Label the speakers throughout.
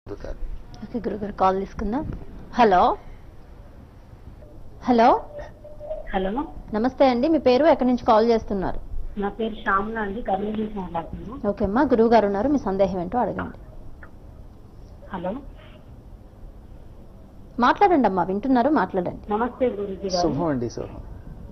Speaker 1: పొందుతారు
Speaker 2: ఓకే గురుగారు కాల్ తీసుకుందాం హలో హలో
Speaker 3: హలో
Speaker 2: నమస్తే అండి మీ పేరు ఎక్కడి నుంచి కాల్ చేస్తున్నారు
Speaker 3: నా పేరు శ్యామల అండి కర్నూలు నుంచి మాట్లాడుతున్నాను
Speaker 2: ఓకే అమ్మా గురువు గారు ఉన్నారు మీ సందేహం ఏంటో అడగండి
Speaker 3: హలో
Speaker 2: మాట్లాడండి అమ్మా వింటున్నారు మాట్లాడండి
Speaker 3: నమస్తే గురుజీ గారు
Speaker 1: శుభం అండి శుభం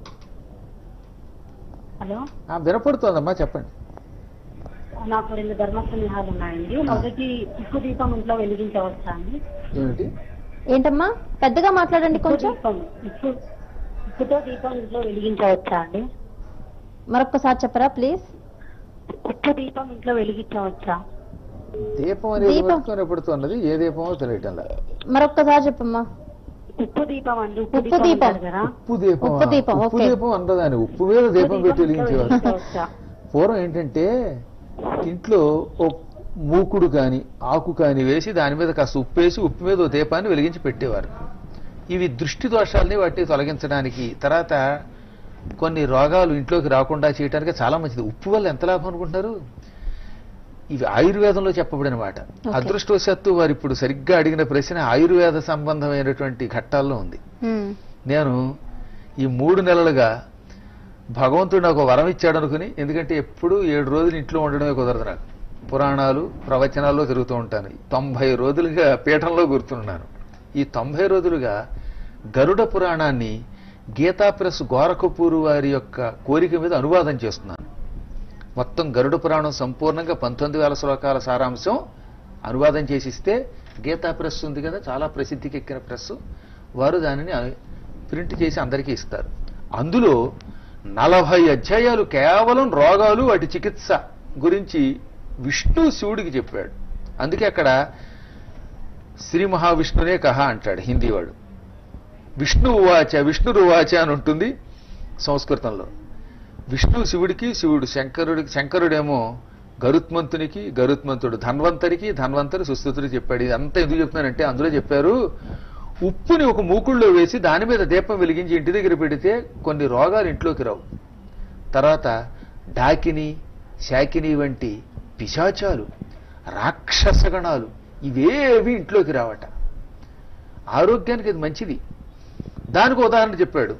Speaker 3: హలో
Speaker 1: ఆ, వినపడుతోందమ్మా చెప్పండి
Speaker 3: నాకు రెండు ధర్మ సందేహాలు ఉన్నాయండి మొదటి ఉప్పు దీపం ఇంట్లో వెలిగించవచ్చా అండి
Speaker 1: ఏమిటి
Speaker 2: ఏంటమ్మా పెద్దగా మాట్లాడండి
Speaker 3: ఉప్పు
Speaker 2: కొంచెం
Speaker 3: దీపం ఉప్పు ఉప్పుతో దీపం ఇంట్లో వెలిగించవచ్చా అండి
Speaker 2: మరొక్కసారి చెప్పరా ప్లీజ్
Speaker 3: ఉప్పు దీపం ఇంట్లో వెలిగించవచ్చా
Speaker 1: దీపం అనేది
Speaker 2: దీపం.
Speaker 1: పట్టుకొని ఎప్పుడుతున్నది ఏ దీపమో తెలియటం లేదు
Speaker 2: మరొక్కసారి చెప్పమ్మా
Speaker 3: ఉప్పు దీపం అండి ఉప్పు
Speaker 2: ఉప్పు
Speaker 3: దీపం
Speaker 2: దీపం.
Speaker 3: అంటారు కదా
Speaker 1: ఉప్పు దీపం
Speaker 2: ఉప్పు దీపం,
Speaker 1: ఉప్పు
Speaker 2: ఓకే.
Speaker 1: దీపం అందదాని ఉప్పు మీద
Speaker 3: ఉప్పు
Speaker 1: దీపం పెట్టి
Speaker 3: ఇంట్లో
Speaker 1: వెలిగించేవారు
Speaker 3: వెలిగించవచ్చా
Speaker 1: పూర్వం ఏంటంటే ఇంట్లో ఓ మూకుడు కాని ఆకు కాని వేసి దాని మీద కాస్త ఉప్పు వేసి ఉప్పు మీద ఓ దీపాన్ని వెలిగించి పెట్టేవారు ఇవి దృష్టి దోషాలని వాటిని తొలగించడానికి తర్వాత కొన్ని రోగాలు ఇంట్లోకి రాకుండా చేయడానికి చాలా మంచిది ఉప్పు వల్ల ఎంత లాభం అనుకుంటున్నారు ఇవి ఆయుర్వేదంలో చెప్పబడిన మాట
Speaker 2: Okay.
Speaker 1: అదృష్టవశాత్తు వారు ఇప్పుడు సరిగ్గా అడిగిన ప్రశ్న ఆయుర్వేద సంబంధమైనటువంటి ఘట్టాల్లో ఉంది
Speaker 2: హ్మ్.
Speaker 1: నేను ఈ మూడు నెలలుగా భగవంతుడు నాకు వరం ఇచ్చాడు అనుకుని ఎందుకంటే ఎప్పుడు ఏడు రోజులు ఇంట్లో ఉండడమే కుదరదు నాకు పురాణాలు ప్రవచనాల్లో తిరుగుతూ ఉంటాను తొంభై రోజులుగా పీఠంలో గుర్తున్నాను ఈ తొంభై రోజులుగా గరుడ పురాణాన్ని గీతా ప్రెస్ గోరఖపూరు వారి యొక్క కోరిక మీద అనువాదం చేస్తున్నాను మొత్తం గరుడ పురాణం సంపూర్ణంగా పంతొమ్మిది వేల శ్లోకాల సారాంశం అనువాదం చేసిస్తే గీతా ప్రెస్ ఉంది కదా చాలా ప్రసిద్ధికి ఎక్కిన ప్రెస్ వారు దానిని అను- ప్రింట్ చేసి అందరికీ ఇస్తారు అందులో నలభై అధ్యాయాలు కేవలం రోగాలు వాటి చికిత్స గురించి విష్ణు శివుడికి చెప్పాడు అందుకే అక్కడ శ్రీ మహావిష్ణునే కహ అంటాడు హిందీ వాడు విష్ణు ఉవాచ విష్ణురు ఉవాచ అని ఉంటుంది సంస్కృతంలో విష్ణు శివుడికి శివుడు శంకరుడికి శంకరుడేమో గరుత్మంతునికి గరుత్మంతుడు ధన్వంతరికి ధన్వంతరి సుస్థుతుడికి చెప్పాడు ఇది అంతా ఎందుకు చెప్తున్నానంటే అందులో చెప్పారు ఉప్పుని ఒక మూకుళ్ళో వేసి దాని మీద దీపం వెలిగించి ఇంటి దగ్గర పెడితే కొన్ని రోగాలు ఇంట్లోకి రావు తర్వాత డాకిని శాకిని వంటి పిశాచాలు రాక్షసగణాలు ఇవేవి ఇంట్లోకి రావట ఆరోగ్యానికి అది మంచిది దానికి ఉదాహరణ చెప్పాడు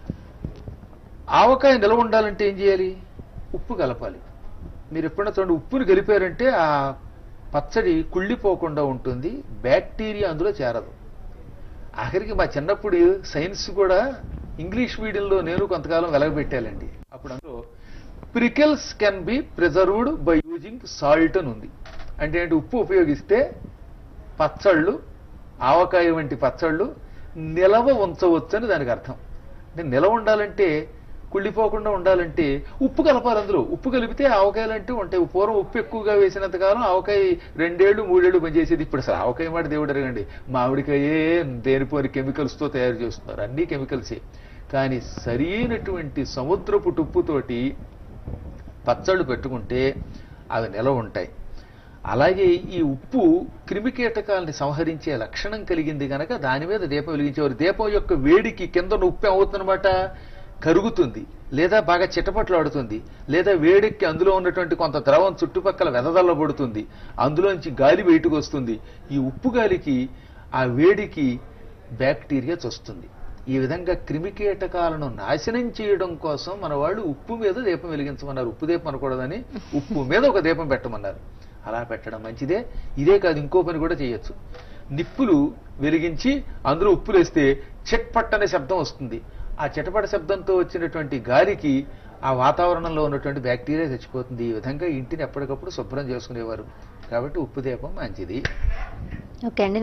Speaker 1: ఆవకాయ నిలవ ఉండాలంటే ఏం చేయాలి ఉప్పు కలపాలి మీరు ఎప్పుడైనా చూడండి ఉప్పుని కలిపారంటే ఆ పచ్చడి కుళ్ళిపోకుండా ఉంటుంది బ్యాక్టీరియా అందులో చేరదు ఆఖరికి మా చిన్నప్పుడు సైన్స్ కూడా ఇంగ్లీష్ మీడియంలో నేను కొంతకాలం వెలగబెట్టాలండి అప్పుడు అందులో pickles can be preserved by using salt అని ఉంది అంటే ఏంటి ఉప్పు ఉపయోగిస్తే పచ్చళ్ళు ఆవకాయ వంటి పచ్చళ్ళు నిలవ ఉంచవచ్చు అని దానికి అర్థం అంటే నిలవ ఉండాలంటే కుళ్ళిపోకుండా ఉండాలంటే ఉప్పు కలపాలి అందులో ఉప్పు కలిపితే ఆవకాయలు అంటే ఉంటాయి పూర్వం ఉప్పు ఎక్కువగా వేసినంత కాలం ఆవకాయ రెండేళ్లు మూడేళ్లు పనిచేసేది ఇప్పుడు అసలు ఆవకాయ మాట దేవుడు అడగండి మామిడికాయే దేనిపోని కెమికల్స్తో తయారు చేస్తున్నారు అన్ని కెమికల్సే కానీ సరైనటువంటి సముద్రపు టుప్పుతోటి పచ్చళ్ళు పెట్టుకుంటే అవి నిలవ ఉంటాయి అలాగే ఈ ఉప్పు క్రిమికీటకాలని సంహరించే లక్షణం కలిగింది గనక దాని మీద దీపం వెలిగించేవారు దీపం యొక్క వేడికి కింద ఉప్పు ఏమవుతుందన్నమాట కరుగుతుంది లేదా బాగా చిటపట్లాడుతుంది లేదా వేడెక్కి అందులో ఉన్నటువంటి కొంత ద్రవం చుట్టుపక్కల వెదజల్లబడుతుంది అందులోంచి గాలి బయటకు వస్తుంది ఈ ఉప్పు గాలికి ఆ వేడికి బ్యాక్టీరియా చొస్తుంది ఈ విధంగా క్రిమికీటకాలను నాశనం చేయడం కోసం మన వాళ్ళు ఉప్పు మీద దీపం వెలిగించమన్నారు ఉప్పు దీపం అనకూడదని ఉప్పు మీద ఒక దీపం పెట్టమన్నారు అలా పెట్టడం మంచిదే ఇదే కాదు ఇంకో పని కూడా చేయొచ్చు నిప్పులు వెలిగించి అందులో ఉప్పులు వేస్తే చిట్పట్ అనే శబ్దం వస్తుంది ఆ చిటపట శబ్దంతో వచ్చినటువంటి గాలికి ఆ వాతావరణంలో ఉన్నటువంటి బ్యాక్టీరియా చచ్చిపోతుంది ఈ విధంగా ఇంటిని ఎప్పటికప్పుడు శుభ్రం చేసుకునేవారు కాబట్టి ఉప్పు దీపం మంచిది
Speaker 2: ఓకే అండి